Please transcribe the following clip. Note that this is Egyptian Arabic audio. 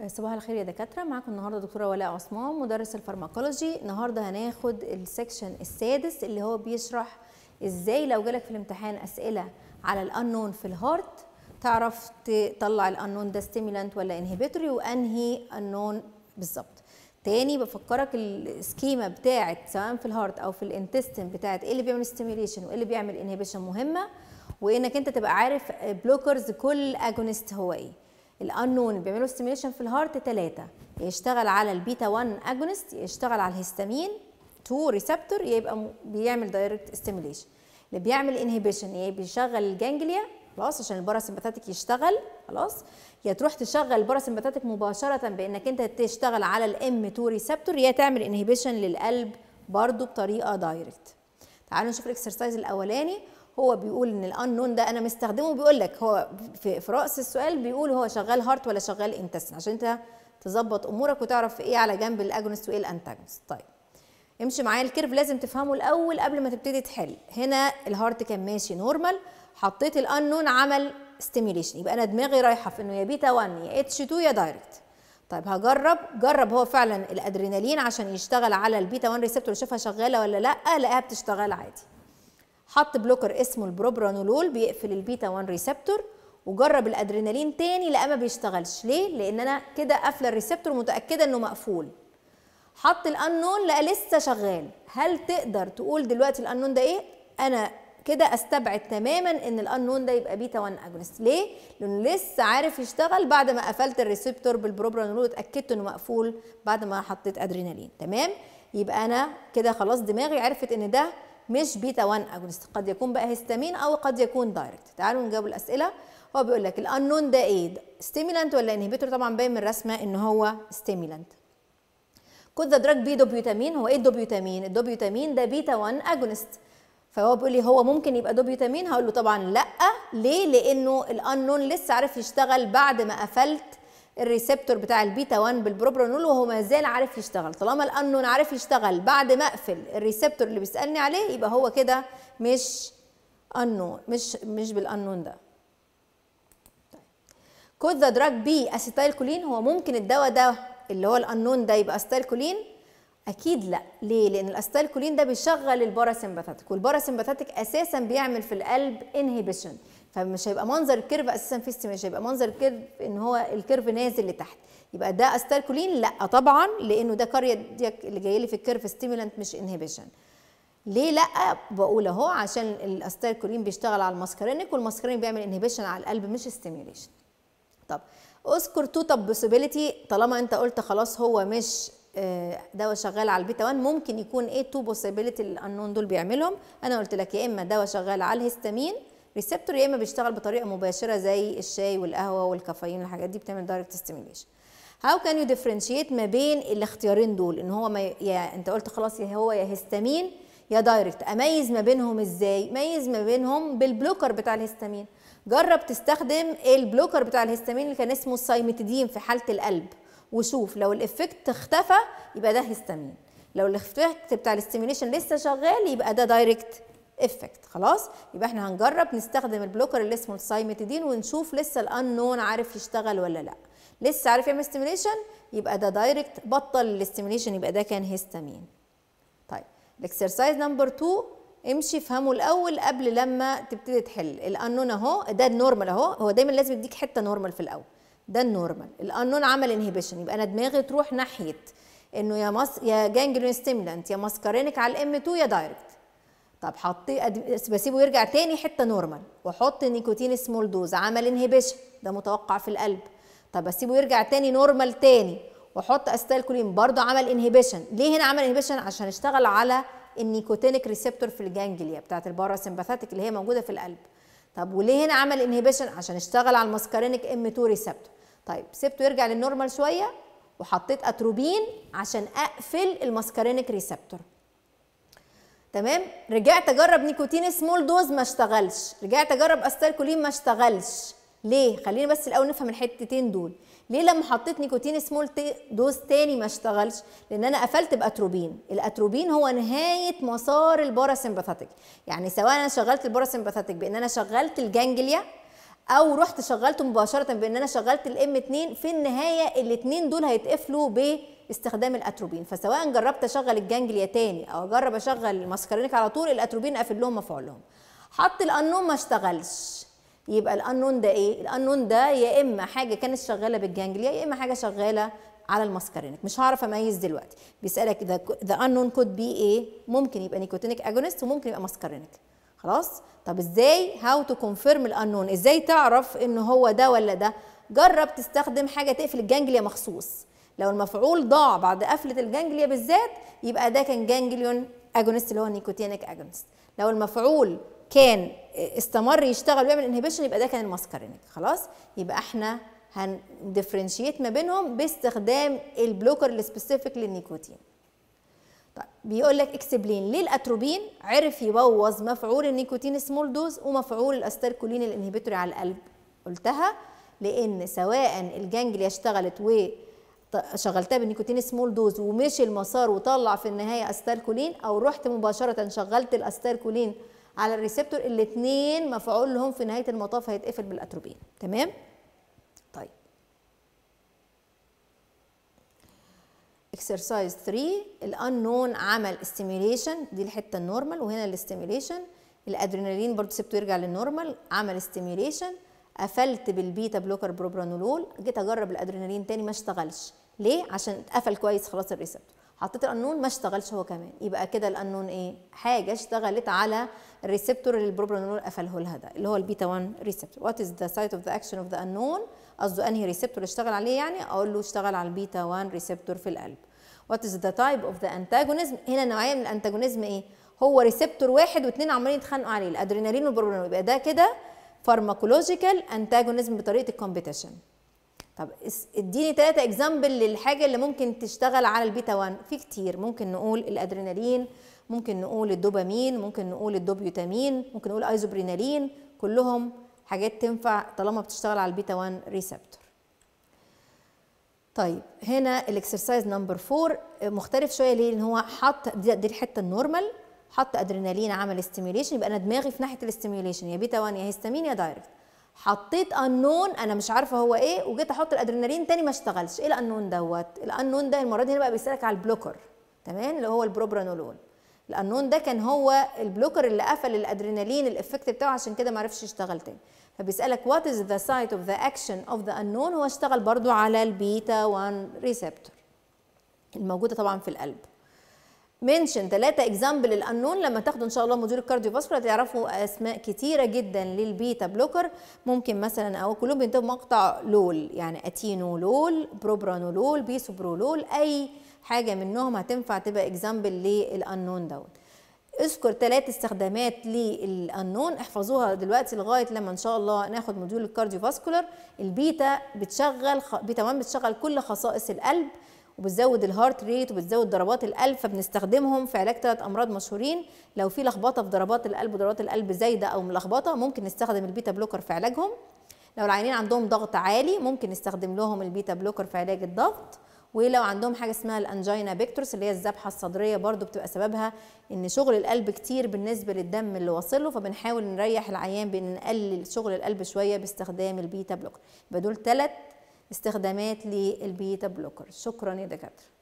صباح الخير يا دكاتره معاكم النهارده دكتوره ولاء عثمان مدرس الفارماكولوجي النهارده هناخد السكشن السادس اللي هو بيشرح ازاي لو جالك في الامتحان اسئله على الانون في الهارت تعرف تطلع الانون ده ستيمولانت ولا انهبيتوري وانهي انون بالظبط تاني بفكرك السكيما بتاعت سواء في الهارت او في الانتستين بتاعت ايه اللي بيعمل ستيميوليشن وايه اللي بيعمل انهبيشن مهمه وانك انت تبقى عارف بلوكرز كل اجونست هو ايه الانون اللي بيعملوا ستيميوليشن في الهارت ثلاثه يشتغل على البيتا 1 اجونست يشتغل على الهستامين 2 ريسبتور يبقى بيعمل دايركت ستيميوليشن اللي بيعمل انهبيشن يا بيشغل الجانجليا خلاص عشان الباراسمباتيك يشتغل خلاص يا تروح تشغل الباراسمباتيك مباشره بانك انت تشتغل على الام 2 ريسبتور يا تعمل انهبيشن للقلب برضو بطريقه دايركت تعالوا نشوف الاكسرسايز الاولاني هو بيقول ان الانون ده انا مستخدمه بيقول لك هو في, في راس السؤال بيقول هو شغال هارت ولا شغال انتستين عشان انت تظبط امورك وتعرف ايه على جنب الاجونست وايه الانتاجونست طيب امشي معايا الكيرف لازم تفهمه الاول قبل ما تبتدي تحل هنا الهارت كان ماشي نورمال حطيت الانون عمل ستيميوليشن يبقى انا دماغي رايحه في انه يا بيتا 1 يا اتش 2 يا دايركت طيب هجرب جرب هو فعلا الادرينالين عشان يشتغل على البيتا 1 ريسبتور يشوفها شغاله ولا لا لقاها بتشتغل عادي حط بلوكر اسمه البروبرانولول بيقفل البيتا 1 ريسبتور وجرب الادرينالين تاني لقى ما بيشتغلش ليه لان انا كده قافله الريسبتور متاكده انه مقفول حط الانون لقى لسه شغال هل تقدر تقول دلوقتي الانون ده ايه انا كده استبعد تماما ان الانون ده يبقى بيتا 1 اجونست ليه لانه لسه عارف يشتغل بعد ما قفلت الريسبتور بالبروبرانولول اتاكدت انه مقفول بعد ما حطيت ادرينالين تمام يبقى انا كده خلاص دماغي عرفت ان ده مش بيتا 1 اجونست قد يكون بقى هيستامين او قد يكون دايركت تعالوا نجاوب الاسئله هو بيقول لك الانون ده ايه ستيمولانت ولا انهبيتور طبعا باين من الرسمه ان هو ستيمولانت كود ذا دراج بي دوبيوتامين هو ايه الدوبيوتامين الدوبيوتامين ده بيتا 1 اجونست فهو بيقول لي هو ممكن يبقى دوبيوتامين هقول له طبعا لا ليه لانه الانون لسه عارف يشتغل بعد ما قفلت الريسبتور بتاع البيتا 1 بالبروبرانول وهو ما زال عارف يشتغل طالما الانون عارف يشتغل بعد ما اقفل الريسبتور اللي بيسالني عليه يبقى هو كده مش انون مش مش بالانون ده كود ذا دراج بي اسيتايل كولين هو ممكن الدواء ده اللي هو الانون ده يبقى اسيتايل كولين اكيد لا ليه لان الاستايل كولين ده بيشغل الباراسمباثيك والباراسمباثيك اساسا بيعمل في القلب انهبيشن فمش هيبقى منظر الكيرف اساسا في مش هيبقى منظر الكيرف ان هو الكيرف نازل لتحت يبقى ده استايل كولين لا طبعا لانه ده كاريدياك اللي جاي لي في الكيرف ستيمولانت مش انهبيشن ليه لا بقول اهو عشان الاستايل كولين بيشتغل على الماسكارينيك والماسكارينيك بيعمل انهبيشن على القلب مش ستيميوليشن طب اذكر تو طب بوسيبيليتي طالما انت قلت خلاص هو مش دواء شغال على البيتا 1 ممكن يكون ايه تو بوسيبيليتي الانون دول بيعملهم انا قلت لك يا اما دواء شغال على الهستامين ريسبتور يا اما بيشتغل بطريقه مباشره زي الشاي والقهوه والكافيين والحاجات دي بتعمل دايركت ستيميوليشن هاو كان يو ديفرنشيت ما بين الاختيارين دول ان هو ما يا انت قلت خلاص يا هو يا هستامين يا دايركت اميز ما بينهم ازاي ميز ما بينهم بالبلوكر بتاع الهستامين جرب تستخدم البلوكر بتاع الهستامين اللي كان اسمه السايمتيدين في حاله القلب وشوف لو الافكت اختفى يبقى ده هستامين لو الافكت بتاع الاستيميوليشن لسه شغال يبقى ده دايركت افكت خلاص يبقى احنا هنجرب نستخدم البلوكر اللي اسمه السايمتيدين ونشوف لسه الانون عارف يشتغل ولا لا لسه عارف يعمل ستيميوليشن يبقى ده دايركت بطل الاستيميوليشن يبقى ده كان هستامين طيب الاكسرسايز نمبر 2 امشي افهمه الاول قبل لما تبتدي تحل الانون اهو ده النورمال اهو هو دايما لازم يديك حته نورمال في الاول ده النورمال الانون عمل انهبيشن يبقى انا دماغي تروح ناحيه انه يا مس يا جانجليون ستيمولانت يا ماسكارينيك على الام 2 يا دايركت طب حطي بسيبه يرجع تاني حته نورمال واحط نيكوتين سمول دوز عمل انهبيشن ده متوقع في القلب طب بسيبه يرجع تاني نورمال تاني واحط استايل كولين برضه عمل انهبيشن ليه هنا عمل انهبيشن عشان اشتغل على النيكوتينيك ريسبتور في الجانجليا بتاعت الباراسمباثيك اللي هي موجوده في القلب طب وليه هنا عمل انهبيشن عشان اشتغل على الماسكارينيك ام 2 ريسبتور طيب سبته يرجع للنورمال شويه وحطيت اتروبين عشان اقفل الماسكارينيك ريسبتور تمام رجعت اجرب نيكوتين سمول دوز ما اشتغلش رجعت اجرب استالكولين ما اشتغلش ليه خلينا بس الاول نفهم الحتتين دول ليه لما حطيت نيكوتين سمول دوز تاني ما اشتغلش لان انا قفلت باتروبين الاتروبين هو نهايه مسار الباراسمباثيك يعني سواء انا شغلت الباراسمباثيك بان انا شغلت الجانجليا او رحت شغلته مباشره بان انا شغلت الام 2 في النهايه الاثنين دول هيتقفلوا باستخدام الاتروبين فسواء جربت اشغل الجانجليا تاني او اجرب اشغل الماسكارينيك على طول الاتروبين قافل لهم مفعولهم حط الانون ما اشتغلش يبقى الانون ده ايه الانون ده يا اما حاجه كانت شغاله بالجانجليا يا اما حاجه شغاله على الماسكارينيك مش هعرف اميز دلوقتي بيسالك ذا انون كود بي ايه ممكن يبقى نيكوتينيك اجونست وممكن يبقى ماسكارينيك خلاص طب ازاي هاو تو كونفيرم الانون ازاي تعرف ان هو ده ولا ده جرب تستخدم حاجه تقفل الجانجليا مخصوص لو المفعول ضاع بعد قفله الجانجليا بالذات يبقى ده كان جانجليون اجونست اللي هو نيكوتينيك اجونست لو المفعول كان استمر يشتغل ويعمل انهبيشن يبقى ده كان الماسكارينيك خلاص يبقى احنا هندفرنشيت ما بينهم باستخدام البلوكر السبيسيفيك للنيكوتين طيب بيقول لك اكسبلين ليه الاتروبين عرف يبوظ مفعول النيكوتين سمول دوز ومفعول الاستركولين الانهبيتوري على القلب قلتها لان سواء الجانجليا اشتغلت و شغلتها بالنيكوتين سمول دوز ومشي المسار وطلع في النهايه استركولين او رحت مباشره شغلت الاستركولين على الريسبتور الاثنين مفعول لهم في نهايه المطاف هيتقفل بالاتروبين تمام طيب اكسرسايز 3 الانون عمل استيميليشن دي الحته النورمال وهنا الاستيميليشن الادرينالين برضه سبته يرجع للنورمال عمل استيميليشن قفلت بالبيتا بلوكر بروبرانولول جيت اجرب الادرينالين تاني ما اشتغلش ليه عشان اتقفل كويس خلاص الريسبتور حطيت القانون ما اشتغلش هو كمان يبقى كده القانون ايه حاجه اشتغلت على الريسبتور اللي البروبرانول قفله لها ده اللي هو البيتا 1 ريسبتور وات از ذا سايت اوف ذا اكشن اوف ذا انون قصده انهي ريسبتور اشتغل عليه يعني اقول له اشتغل على البيتا 1 ريسبتور في القلب وات از ذا تايب اوف ذا انتاجونيزم هنا نوعيه من الانتاجونيزم ايه هو ريسبتور واحد واثنين عمالين يتخانقوا عليه الادرينالين والبروبرانول يبقى ده كده فارماكولوجيكال انتاجونيزم بطريقه الكومبيتيشن طب اديني ثلاثة اكزامبل للحاجة اللي ممكن تشتغل على البيتا 1 في كتير ممكن نقول الادرينالين ممكن نقول الدوبامين ممكن نقول الدوبيوتامين ممكن نقول ايزوبرينالين كلهم حاجات تنفع طالما بتشتغل على البيتا 1 ريسبتور طيب هنا الاكسرسايز نمبر 4 مختلف شويه ليه لان هو حط دي, دي الحته النورمال حط ادرينالين عمل استيميوليشن يبقى انا دماغي في ناحيه الاستيميوليشن يا بيتا 1 يا هيستامين يا دايركت حطيت انون انا مش عارفه هو ايه وجيت احط الادرينالين تاني ما اشتغلش ايه الانون دوت الانون ده المره دي هنا بقى بيسالك على البلوكر تمام اللي هو البروبرانولول الانون ده كان هو البلوكر اللي قفل الادرينالين الافكت بتاعه عشان كده ما عرفش يشتغل تاني فبيسالك وات از ذا سايت اوف ذا اكشن اوف ذا انون هو اشتغل برضو على البيتا 1 ريسبتور الموجوده طبعا في القلب منشن ثلاثة اكزامبل الانون لما تاخدوا ان شاء الله موديول الكارديو فاسكولار تعرفوا اسماء كتيره جدا للبيتا بلوكر ممكن مثلا او كلهم بينتهوا بمقطع لول يعني اتينولول بروبرانولول بيسوبرولول اي حاجه منهم هتنفع تبقى اكزامبل للانون دوت اذكر ثلاث استخدامات للانون احفظوها دلوقتي لغايه لما ان شاء الله ناخد موديول الكارديو فاسكولار البيتا بتشغل بيتا 1 بتشغل كل خصائص القلب وبتزود الهارت ريت وبتزود ضربات القلب فبنستخدمهم في علاج ثلاث امراض مشهورين لو في لخبطه في ضربات القلب وضربات القلب زايده او ملخبطه ممكن نستخدم البيتا بلوكر في علاجهم لو العيانين عندهم ضغط عالي ممكن نستخدم لهم البيتا بلوكر في علاج الضغط ولو عندهم حاجه اسمها الانجينا بيكتورس اللي هي الذبحه الصدريه برضو بتبقى سببها ان شغل القلب كتير بالنسبه للدم اللي واصله فبنحاول نريح العيان بان نقلل شغل القلب شويه باستخدام البيتا بلوكر يبقى دول ثلاث استخدامات للبيتا بلوكر شكرا يا دكاتره